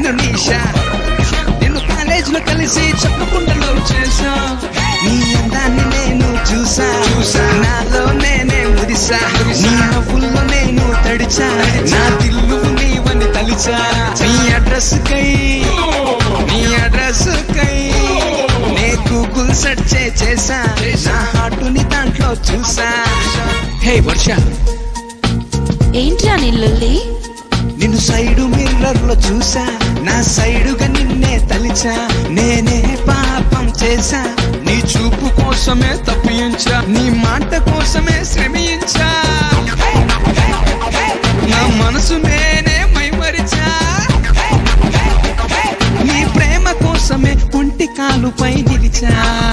తలకెక్కెను నీషా నిన్ను కాలేజ్ లో కలిసి చెప్పకుండా లవ్ చేసా నీ అందాన్ని నేను చూసా చూసా నాలో నేనే మురిసా నీ నవ్వుల్లో నేను తడిచా నా దిల్లు నీవని తలిచా నీ అడ్రస్ కై నీ అడ్రస్ కై నే గూగుల్ సెర్చ్ చేసా నా హార్టుని దాంట్లో చూసా హే వర్ష ఏంట్రా నీ లొల్లి నిన్ను సైడు మిర్రర్ లో చూసా నా సైడుగా నిన్నే తలిచా నేనే పాపం చేసా నీ చూపు కోసమే తప్పించా నీ మాట కోసమే శ్రమించా నా మనసు నేనే మైమరిచా నీ ప్రేమ కోసమే ఒంటి కాలుపై నిలిచా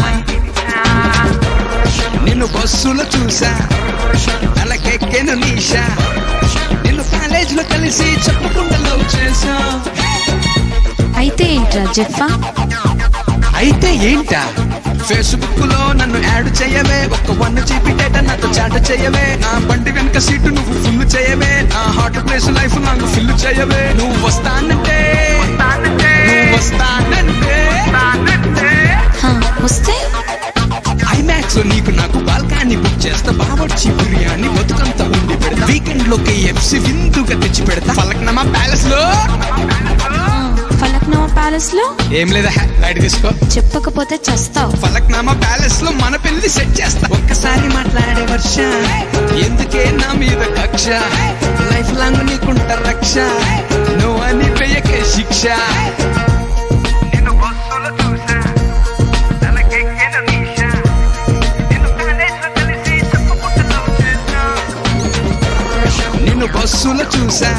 నిన్ను బస్సులో చూసా తలకెక్కెను నీషా నిన్ను కాలేజ్ లో కలిసి చెప్పకుండా లవ్ చేసా అయితే ఏంట్రా జెఫా అయితే ఏంటా ఫేస్బుక్ లో నన్ను యాడ్ చేయవే ఒక్క వన్ జీబీ డేటా నాతో చాట చేయవే నా బండి వెనక సీటు నువ్వు ఫుల్ చేయవే నా హాట్ ప్లేస్ లైఫ్ నాకు ఫిల్ చేయవే నువ్వు వస్తానంటే నువ్వు వస్తానంటే హా, వస్తే ఐమాక్స్ లో నీకు నాకు బాల్కాన్ని బుక్ చేస్తా బావర్చి బిర్యానీ బతుకంతా ఉండి పెడతా వీకెండ్ లో కేఎఫ్సి విందుగా తెచ్చి పెడతా ఫలక్నమా ప్యాలెస్ లో ఆ, ఫలక్నామా ప్యాలెస్ లో ఏం లేదా లైట్ తీసుకో చెప్పకపోతే చస్తావు ఫలక్నామా ప్యాలెస్ లో మన పెళ్లి సెట్ చేస్తా ఒక్కసారి మాట్లాడే వర్ష ఎందుకే నా మీద కక్ష లైఫ్ లాంగ్ నీకుంట రక్ష నువ్వు అని పెయ్యకే శిక్ష నిన్ను బస్సులో చూసా తలకెక్కెను నీషా నిన్ను కాలేజ్లో కలిసి చెప్పకుండా లవ్ చేసా నిన్ను బస్సులో చూసా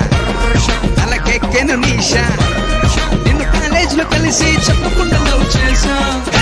తలకెక్కెను నీషా నిన్ను కాలేజ్ లో కలిసి చెప్పకుండా లవ్ చేసా